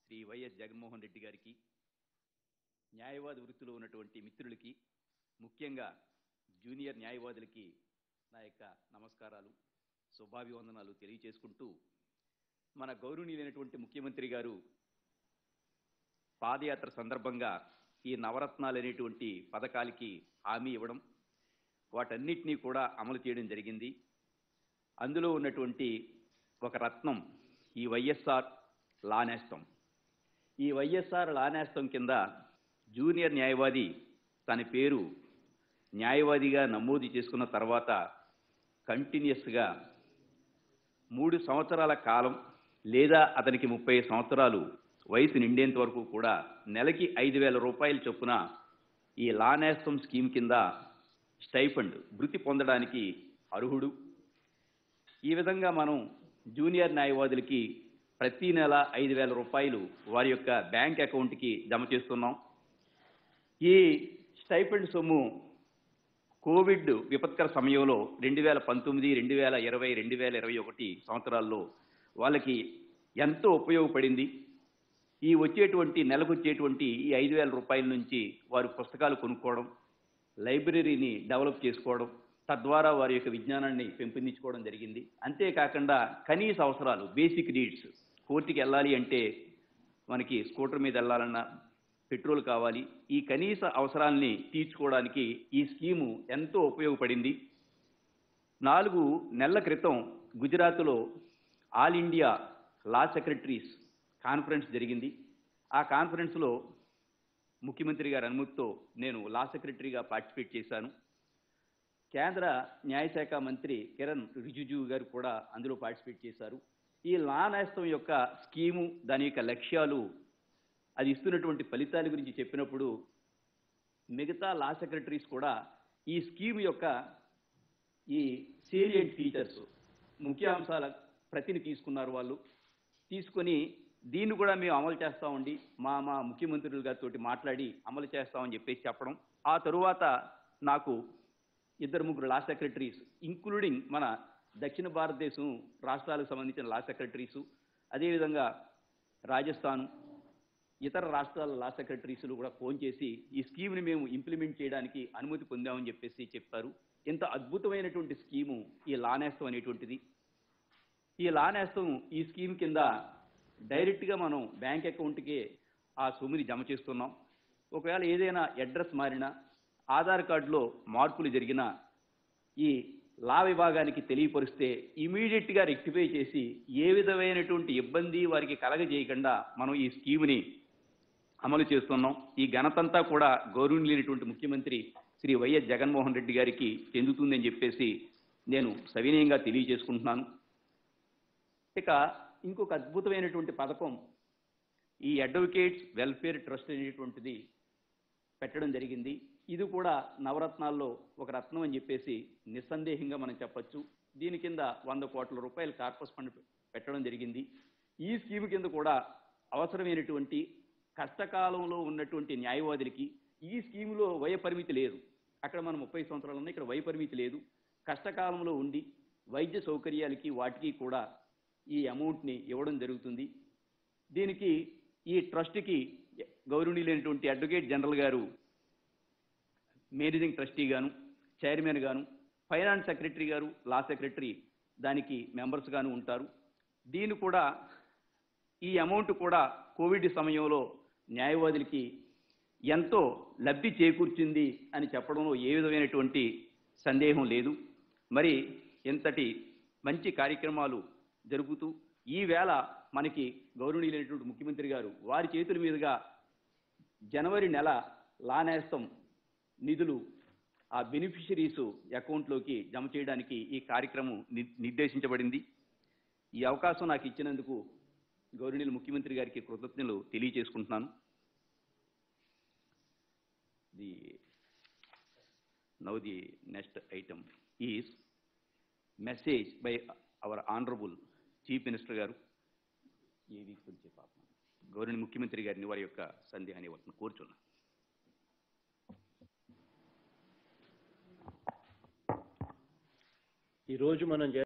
Shri YS Jaganmohan Reddy గారికి న్యాయవాది వృత్తిలో ఉన్నటువంటి మిత్రులకి ముఖ్యంగా జూనియర్ న్యాయవాదులకి నా యొక్క నమస్కారాలు శుభాభివందనాలు తెలియచేసుకుంటూ మన గౌరవనీయులైనటువంటి ముఖ్యమంత్రి గారు పాదయాత్ర సందర్భంగా ఈ నవరత్నాలు అనేటువంటి పథకాలకి హామీ ఇవ్వడం వాటన్నిటినీ కూడా అమలు చేయడం జరిగింది అందులో ఉన్నటువంటి ఒక రత్నం ఈ వైఎస్ఆర్ లానేస్తం ఈ వైఎస్ఆర్ లానేస్తం కింద జూనియర్ న్యాయవాది తన పేరు న్యాయవాదిగా నమోదు చేసుకున్న తర్వాత కంటిన్యూస్గా మూడు సంవత్సరాల కాలం లేదా అతనికి ముప్పై సంవత్సరాలు వయసు నిండేంత వరకు కూడా నెలకి ఐదు వేల రూపాయల చొప్పున ఈ లానేస్తం స్కీమ్ కింద స్టైఫండ్ వృత్తి పొందడానికి అర్హుడు ఈ విధంగా మనం జూనియర్ న్యాయవాదులకి ప్రతి నెల ఐదు వేల రూపాయలు వారి యొక్క బ్యాంక్ అకౌంట్కి జమ చేస్తున్నాం ఈ స్టైఫండ్ సొమ్ము కోవిడ్ విపత్కర సమయంలో రెండు వేల పంతొమ్మిది రెండు వేల ఇరవై రెండు వేల ఇరవై ఒకటి సంవత్సరాల్లో వాళ్ళకి ఎంతో ఉపయోగపడింది ఈ వచ్చేటువంటి నెలకు వచ్చేటువంటి ఈ ఐదు వేల రూపాయల నుంచి వారు పుస్తకాలు కొనుక్కోవడం లైబ్రరీని డెవలప్ చేసుకోవడం తద్వారా వారి యొక్క విజ్ఞానాన్ని పెంపొందించుకోవడం జరిగింది అంతేకాకుండా కనీస అవసరాలు బేసిక్ నీడ్స్ కోర్టుకి వెళ్ళాలి అంటే మనకి స్కూటర్ మీద వెళ్ళాలన్నా పెట్రోల్ కావాలి ఈ కనీస అవసరాల్ని తీర్చుకోవడానికి ఈ స్కీము ఎంతో ఉపయోగపడింది నాలుగు నెలల క్రితం గుజరాత్లో All India law secretaries conference జరిగింది ఆ కాన్ఫరెన్స్లో ముఖ్యమంత్రి గారి అనుమతితో నేను లా సెక్రటరీగా పార్టిసిపేట్ చేశాను కేంద్ర న్యాయశాఖ మంత్రి కిరణ్ రిజిజు గారు కూడా అందులో పార్టిసిపేట్ చేశారు ఈ లా నేస్తం యొక్క స్కీము దాని యొక్క లక్ష్యాలు అది ఇస్తున్నటువంటి ఫలితాల గురించి చెప్పినప్పుడు మిగతా లా సెక్రటరీస్ కూడా ఈ స్కీమ్ యొక్క ఈ సేలియంట్ ఫీచర్స్ ముఖ్యాంశాల ప్రతిని తీసుకున్నారు వాళ్ళు తీసుకొని దీన్ని కూడా మేము అమలు చేస్తామండి మా మా ముఖ్యమంత్రులు గారితో మాట్లాడి అమలు చేస్తామని చెప్పేసి చెప్పడం ఆ తరువాత నాకు ఇద్దరు ముగ్గురు లా సెక్రటరీస్ ఇంక్లూడింగ్ మన దక్షిణ భారతదేశం రాష్ట్రాలకు సంబంధించిన లా సెక్రటరీసు అదేవిధంగా రాజస్థాన్ ఇతర రాష్ట్రాల లా సెక్రటరీస్లు కూడా ఫోన్ చేసి ఈ స్కీమ్ని మేము ఇంప్లిమెంట్ చేయడానికి అనుమతి పొందామని చెప్పేసి చెప్పారు ఇంత అద్భుతమైనటువంటి స్కీము ఈ లానేస్తం అనేటువంటిది ఈ లానేస్తం ఈ స్కీమ్ కింద డైరెక్ట్గా మనం బ్యాంక్ అకౌంట్కి ఆ సొమ్ముని జమ చేస్తున్నాం ఒకవేళ ఏదైనా అడ్రస్ మారినా ఆధార్ కార్డులో మార్పులు జరిగినా ఈ లా విభాగానికి తెలియపరిస్తే ఇమీడియట్గా రెక్టిఫై చేసి ఏ విధమైనటువంటి ఇబ్బంది వారికి కలగజేయకుండా మనం ఈ స్కీమ్ని అమలు చేస్తున్నాం ఈ ఘనతంతా కూడా గౌరవనీయులైనటువంటి ముఖ్యమంత్రి శ్రీ వైఎస్ జగన్మోహన్ రెడ్డి గారికి చెందుతుందని చెప్పేసి నేను సవినయంగా తెలియజేసుకుంటున్నాను ఇక ఇంకొక అద్భుతమైనటువంటి పథకం ఈ అడ్వకేట్స్ వెల్ఫేర్ ట్రస్ట్ అనేటువంటిది పెట్టడం జరిగింది ఇది కూడా నవరత్నాల్లో ఒక రత్నం అని చెప్పేసి నిస్సందేహంగా మనం చెప్పొచ్చు దీని కింద వంద కోట్ల రూపాయల కార్పస్ ఫండ్ పెట్టడం జరిగింది ఈ స్కీమ్ కింద కూడా అవసరమైనటువంటి కష్టకాలంలో ఉన్నటువంటి న్యాయవాదులకి ఈ స్కీములో వయ పరిమితి లేదు అక్కడ మనం ముప్పై సంవత్సరాలు ఉన్నాయి ఇక్కడ వయ పరిమితి లేదు కష్టకాలంలో ఉండి వైద్య సౌకర్యాలకి వాటికి కూడా ఈ అమౌంట్ని ఇవ్వడం జరుగుతుంది దీనికి ఈ ట్రస్ట్కి గౌరవనీయులైనటువంటి advocate general garu managing trustee గాను చైర్మన్ గాను finance secretary garu law secretary దానికి మెంబర్స్ గాను ఉంటారు దీన్ని కూడా ఈ అమౌంట్ కూడా కోవిడ్ సమయంలో న్యాయవాదులకి ఎంతో లబ్ధి చేకూర్చింది అని చెప్పడంలో ఏ విధమైనటువంటి సందేహం లేదు మరి ఇంతటి మంచి కార్యక్రమాలు జరుగుతూ ఈ వేళ మనకి గౌరవనీయులైనటువంటి ముఖ్యమంత్రి గారు వారి చేతుల మీదుగా జనవరి నెల లానేస్తం నిధులు ఆ బెనిఫిషరీస్ అకౌంట్లోకి జమ చేయడానికి ఈ కార్యక్రమం ని- నిర్దేశించబడింది ఈ అవకాశం నాకు ఇచ్చినందుకు గౌరవనీయులు ముఖ్యమంత్రి గారికి కృతజ్ఞతలు తెలియజేసుకుంటున్నాను the now the next item is message by our honourable chief minister garu ఏది కొంచెం పాపం గౌరవనీయ ముఖ్యమంత్రి గారిని వారి యొక్క సందేహాన్ని వాటిని కోరుచున్నాను ఈరోజు మనం